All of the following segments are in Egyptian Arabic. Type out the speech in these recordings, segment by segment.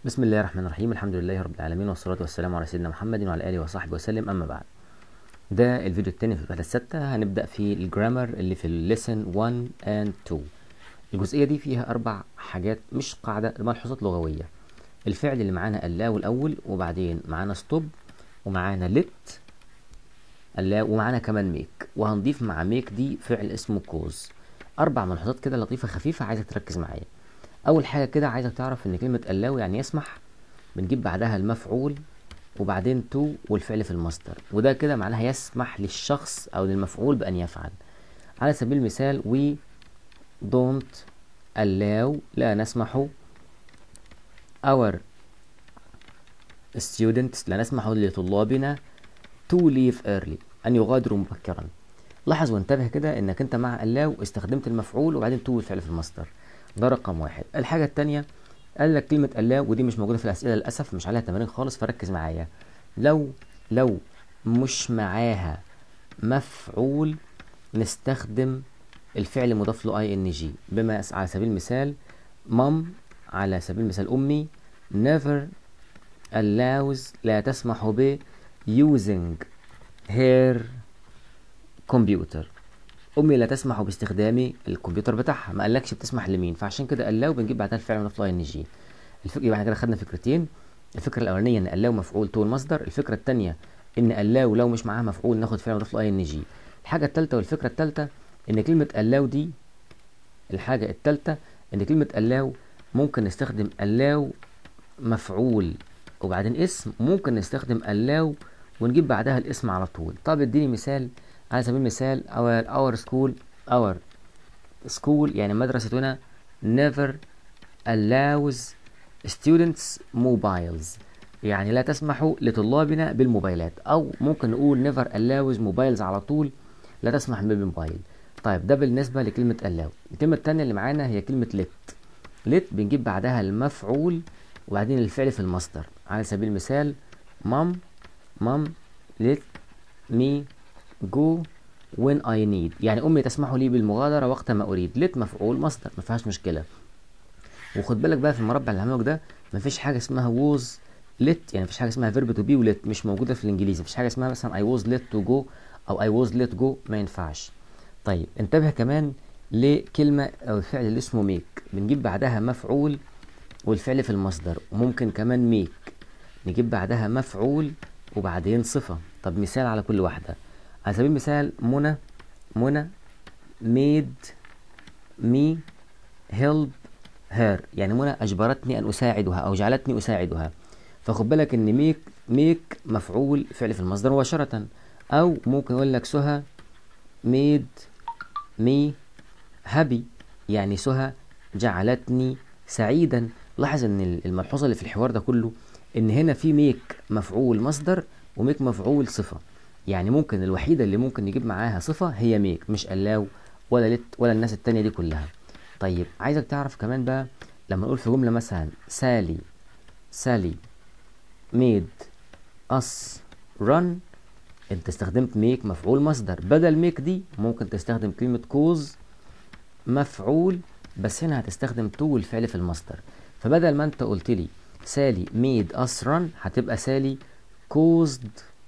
بسم الله الرحمن الرحيم الحمد لله رب العالمين والصلاة والسلام على سيدنا محمد وعلى آله وصحبه وسلم أما بعد ده الفيديو التاني في الوحدة الستة هنبدأ في الجرامر اللي في الليسن 1 and 2 الجزئية دي فيها أربع حاجات مش قاعدة ملحوظات لغوية الفعل اللي معانا allow الأول وبعدين معانا stop ومعانا let allow ومعانا كمان make وهنضيف مع make دي فعل اسمه cause أربع ملحوظات كده لطيفة خفيفة عايزك تركز معايا اول حاجه كده عايزك تعرف ان كلمه allow يعني يسمح بنجيب بعدها المفعول وبعدين to والفعل في المصدر وده كده معناها يسمح للشخص او للمفعول بان يفعل على سبيل المثال we don't allow لا نسمح our students لا نسمح لطلابنا to leave early ان يغادروا مبكرا لاحظ وانتبه كده انك انت مع allow استخدمت المفعول وبعدين to والفعل في المصدر ده رقم واحد الحاجة التانية قال لك كلمة الله ودي مش موجودة في الأسئلة للأسف مش عليها تمارين خالص فركز معايا لو لو مش معاها مفعول نستخدم الفعل مضاف له اي ان جي بما على سبيل المثال مام على سبيل المثال أمي never allows لا تسمح ب using her computer امي لا تسمح باستخدام الكمبيوتر بتاعها ما قالكش بتسمح لمين فعشان كده allow بنجيب بعدها الفعل مضاف له ان جي الفكره يبقى احنا كده خدنا فكرتين الفكره الاولانيه ان allow مفعول تو المصدر الفكره الثانيه ان allow لو مش معاها مفعول ناخد فعل مضاف له ان جي الحاجه الثالثه والفكره الثالثه ان كلمه allow دي الحاجه الثالثه ان كلمه allow ممكن نستخدم allow مفعول وبعدين اسم ممكن نستخدم allow ونجيب بعدها الاسم على طول طب اديني مثال على سبيل المثال our, our school our school يعني مدرستنا never allows students mobiles يعني لا تسمح لطلابنا بالموبايلات او ممكن نقول never allows mobiles على طول لا تسمح بالموبايل طيب ده بالنسبه لكلمه allow الكلمه الثانيه اللي معانا هي كلمه let let بنجيب بعدها المفعول وبعدين الفعل في المصدر على سبيل المثال mom mom let me go when I need يعني أمي تسمح لي بالمغادرة وقت ما أريد let مفعول مصدر ما فيهاش مشكلة وخد بالك بقى في المربع اللي عملك ده ما فيش حاجة اسمها was let يعني ما فيش حاجة اسمها verb to be و let مش موجودة في الإنجليزي ما فيش حاجة اسمها مثلا I was let to go أو I was let go ما ينفعش طيب انتبه كمان لكلمة أو الفعل اللي اسمه make بنجيب بعدها مفعول والفعل في المصدر وممكن كمان make نجيب بعدها مفعول وبعدين صفة طب مثال على كل واحدة على سبيل المثال منى منى made me help her يعني منى أجبرتني أن أساعدها أو جعلتني أساعدها فخد بالك إن ميك ميك مفعول فعل في المصدر مباشرة أو ممكن أقول لك سهى made me happy يعني سهى جعلتني سعيدا لاحظ إن الملحوظة اللي في الحوار ده كله إن هنا في ميك مفعول مصدر وميك مفعول صفة يعني ممكن الوحيدة اللي ممكن نجيب معاها صفة هي ميك مش allow ولا لت ولا الناس التانية دي كلها طيب عايزك تعرف كمان بقى لما نقول في جملة مثلا سالي سالي made us run انت استخدمت ميك مفعول مصدر بدل ميك دي ممكن تستخدم كلمة كوز مفعول بس هنا هتستخدم تو الفعل في المصدر فبدل ما انت قلت لي سالي made us run هتبقى سالي caused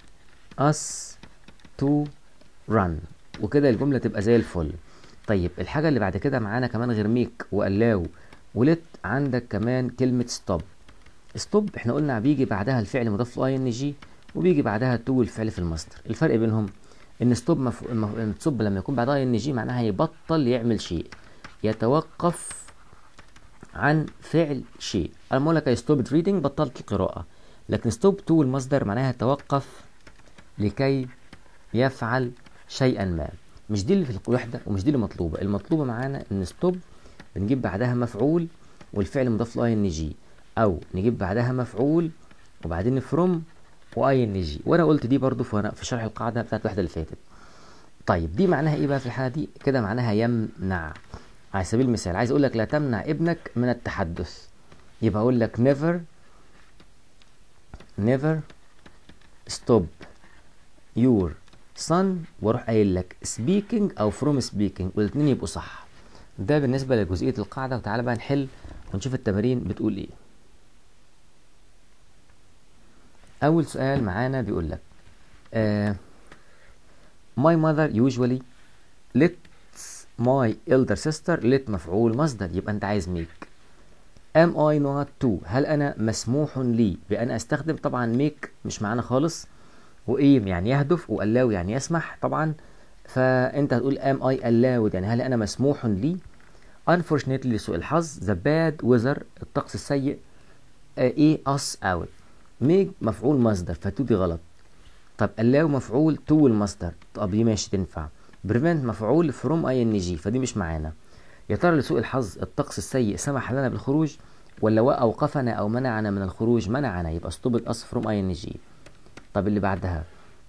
us to run وكده الجملة تبقى زي الفل طيب الحاجة اللي بعد كده معانا كمان غير ميك وقلاو ولت عندك كمان كلمة ستوب ستوب احنا قلنا بيجي بعدها الفعل مضاف له اي ان جي وبيجي بعدها تو الفعل في المصدر الفرق بينهم ان ستوب مف... مف... ستوب لما يكون بعدها اي ان جي معناها يبطل يعمل شيء يتوقف عن فعل شيء انا بقول لك ستوب ريدنج بطلت القراءة لكن ستوب تو المصدر معناها يتوقف لكي يفعل شيئا ما مش دي اللي في الوحدة ومش دي اللي مطلوبة المطلوبة معانا ان ستوب بنجيب بعدها مفعول والفعل مضاف له اي ان جي او نجيب بعدها مفعول وبعدين فروم واي ان جي وانا قلت دي برضو في شرح القاعدة بتاعت الوحدة اللي فاتت طيب دي معناها ايه بقى في الحالة دي كده معناها يمنع على سبيل المثال عايز اقول لك لا تمنع ابنك من التحدث يبقى اقول لك never never stop your son واروح قايل لك speaking او from speaking والاثنين يبقوا صح ده بالنسبة لجزئية القاعدة وتعالى بقى نحل ونشوف التمارين بتقول ايه اول سؤال معانا بيقول لك آه my mother usually lets my elder sister let مفعول مصدر يبقى انت عايز make am I not to هل انا مسموح لي بان استخدم طبعا make مش معانا خالص وايه يعني يهدف واللاو يعني يسمح طبعا فانت هتقول am I allowed يعني هل انا مسموح لي unfortunately لسوء الحظ the bad weather الطقس السيء آه ايه us out make مفعول مصدر فتو دي غلط طب allow مفعول to المصدر طب دي ماشي تنفع prevent مفعول from ing فدي مش معانا يا ترى لسوء الحظ الطقس السيء سمح لنا بالخروج ولا اوقفنا او منعنا من الخروج منعنا يبقى stop us from ing طب اللي بعدها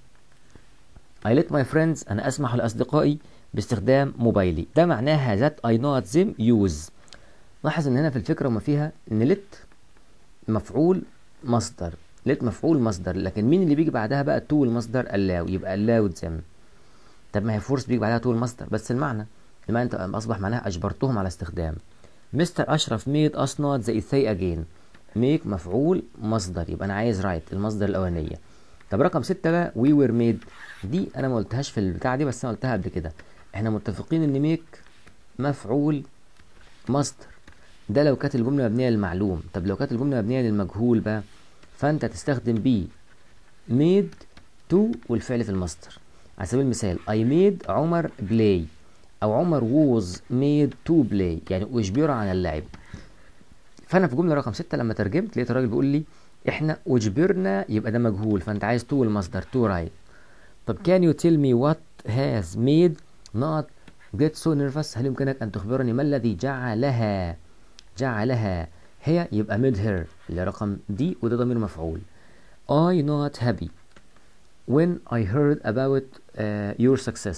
I let my friends أنا أسمح لأصدقائي باستخدام موبايلي ده معناها that I not them use لاحظ ان هنا في الفكرة وما فيها ان let مفعول مصدر let مفعول مصدر لكن مين اللي بيجي بعدها بقى to المصدر allow يبقى allowed them طب ما هي فورس بيجي بعدها to المصدر بس المعنى المعنى انت اصبح معناها اجبرتهم على استخدام مستر اشرف made us not the say again make مفعول مصدر يبقى انا عايز رايت المصدر الاولانيه طب رقم ستة بقى وي وير ميد دي انا ما قلتهاش في البتاع دي بس انا قلتها قبل كده احنا متفقين ان ميك مفعول مصدر ده لو كانت الجمله مبنيه للمعلوم طب لو كانت الجمله مبنيه للمجهول بقى فانت تستخدم بي ميد تو والفعل في المصدر على سبيل المثال I made عمر بلاي او عمر was made to play يعني اجبر عن اللعب فانا في جمله رقم ستة لما ترجمت لقيت الراجل بيقول لي احنا اجبرنا يبقى ده مجهول فانت عايز تو المصدر تو رايت طب can you tell me what has made not get so nervous هل يمكنك ان تخبرني ما الذي جعلها جعلها هي يبقى made her اللي رقم دي وده ضمير مفعول I not happy when I heard about uh, your success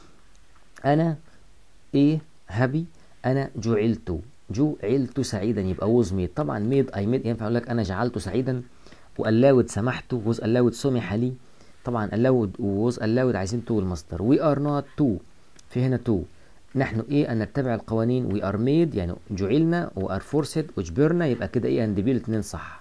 انا ايه happy انا جعلت جعلت سعيدا يبقى was made طبعا made I made ينفع اقول لك انا جعلته سعيدا وallowed سمحت was allowed سمح لي طبعا allowed و was allowed عايزين to المصدر we are not to في هنا to نحن ايه ان نتبع القوانين we are made يعني جعلنا و are forced واجبرنا يبقى كده ايه and be الاثنين صح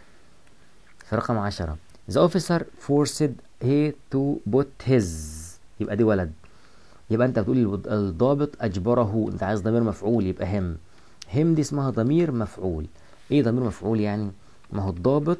في رقم عشرة the officer forced he to put his يبقى دي ولد يبقى انت بتقول الضابط اجبره انت عايز ضمير مفعول يبقى هم هم دي اسمها ضمير مفعول ايه ضمير مفعول يعني ما هو الضابط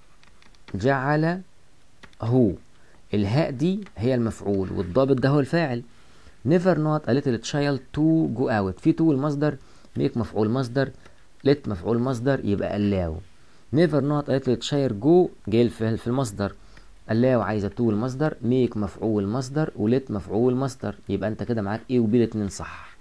جعل هو الهاء دي هي المفعول والضابط ده هو الفاعل never not a little child to go out في to المصدر make مفعول مصدر let مفعول مصدر يبقى allow never not a little child go جاي الفعل في المصدر allow عايزه to المصدر make مفعول مصدر ولت مفعول مصدر يبقى انت كده معاك ايه وبي الاتنين صح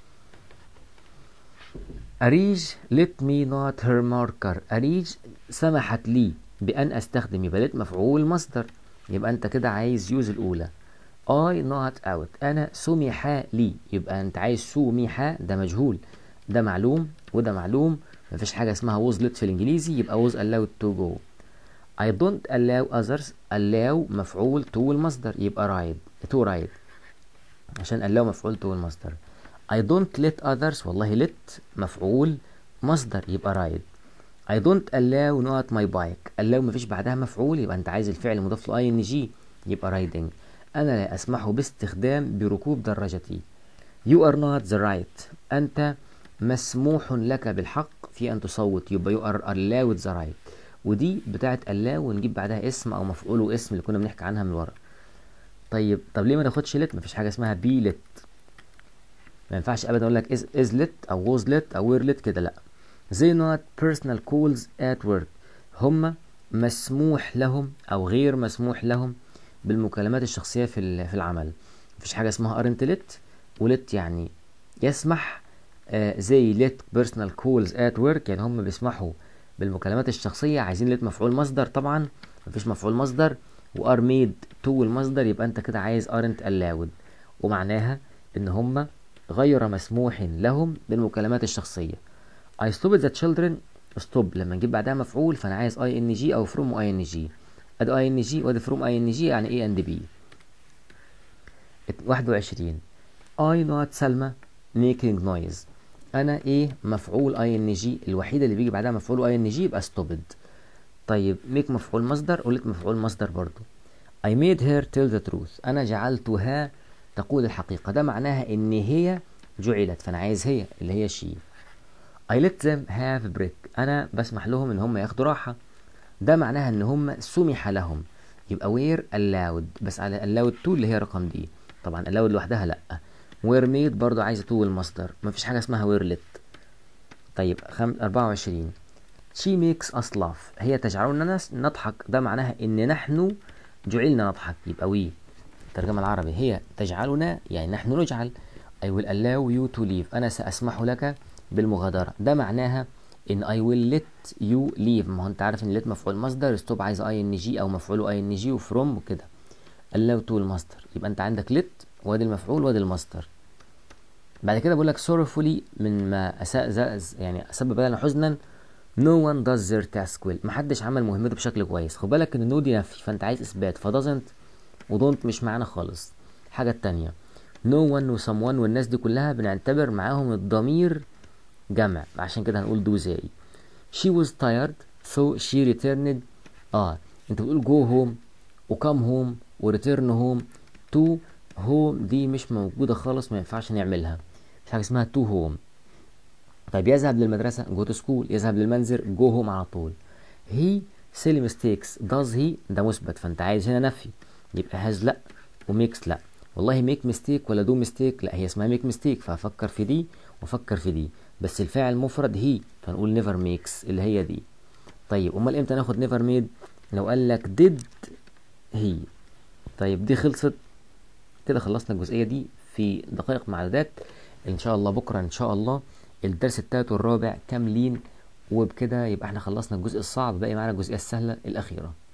أريج let me not her marker أريج سمحت لي بأن أستخدم يبقى let مفعول مصدر يبقى أنت كده عايز يوز الأولى I not out أنا سمح لي يبقى أنت عايز سمح ده مجهول ده معلوم وده معلوم مفيش حاجة اسمها was let في الإنجليزي يبقى was allowed to go I don't allow others allow مفعول to المصدر يبقى ride to ride عشان allow مفعول to المصدر I don't let others والله let مفعول مصدر يبقى ride I don't allow not my bike allow مفيش بعدها مفعول يبقى انت عايز الفعل مضاف له ing يبقى riding انا لا اسمح باستخدام بركوب دراجتي You are not the right انت مسموح لك بالحق في ان تصوت يبقى you are allowed the right ودي بتاعت allow ونجيب بعدها اسم او مفعول واسم اللي كنا بنحكي عنها من ورا طيب طب ليه ما ناخدش let مفيش حاجه اسمها be let ما ينفعش ابدا اقول لك is, is let او was let او were let كده لا they not personal calls at work هم مسموح لهم او غير مسموح لهم بالمكالمات الشخصيه في في العمل مفيش حاجه اسمها aren't let ولت يعني يسمح آه زي let personal calls at work يعني هم بيسمحوا بالمكالمات الشخصيه عايزين let مفعول مصدر طبعا مفيش مفعول مصدر و are made to المصدر يبقى انت كده عايز aren't allowed ومعناها ان هم غير مسموح لهم بالمكالمات الشخصية I stopped the children stop لما نجيب بعدها مفعول فأنا عايز ing أو from ing أدي ing وأدي from ing يعني A and B 21 I not سلمى making noise أنا إيه مفعول ing الوحيدة اللي بيجي بعدها مفعول ing يبقى stopped طيب make مفعول مصدر ولت مفعول مصدر برضو I made her tell the truth أنا جعلتها تقول الحقيقة ده معناها إن هي جعلت فأنا عايز هي اللي هي she I let them have break أنا بسمح لهم إن هم ياخدوا راحة ده معناها إن هم سمح لهم يبقى were allowed بس على allowed to اللي هي رقم دي طبعا allowed لوحدها لأ were made برضو عايزة to المصدر مفيش حاجة اسمها were let طيب خم... 24 she makes us laugh هي تجعلنا نضحك ده معناها إن نحن جعلنا نضحك يبقى we الترجمة العربي هي تجعلنا يعني نحن نجعل I will allow you to leave أنا سأسمح لك بالمغادرة ده معناها إن I will let you leave ما هو أنت عارف إن let مفعول مصدر stop عايز ing أو مفعوله ing وفروم وكده allow to المصدر يبقى أنت عندك let وادي المفعول وادي المصدر بعد كده بقول لك sorrowfully من ما أساء زأز يعني سبب لنا حزنا no one does their task well محدش عمل مهمته بشكل كويس خد بالك ان no دي نفي فانت عايز اثبات ف doesn't و don't مش معانا خالص الحاجة التانية no one و someone والناس دي كلها بنعتبر معاهم الضمير جمع عشان كده هنقول do زي she was tired so she returned اه انت بتقول go home و come home و return home to home دي مش موجودة خالص ما ينفعش نعملها في حاجة اسمها to home طيب يذهب للمدرسة go to school يذهب للمنزل go home على طول he silly mistakes does he ده مثبت فانت عايز هنا نفي يبقى has لا وميكس لا والله ميك ميستيك ولا دو ميستيك لا هي اسمها ميك ميستيك فافكر في دي وافكر في دي بس الفاعل مفرد هي فنقول نيفر ميكس اللي هي دي طيب امال امتى ناخد نيفر ميد لو قال لك did هي طيب دي خلصت كده خلصنا الجزئيه دي في دقائق معدودات ان شاء الله بكره ان شاء الله الدرس التالت والرابع كاملين وبكده يبقى احنا خلصنا الجزء الصعب باقي معانا الجزئيه السهله الاخيره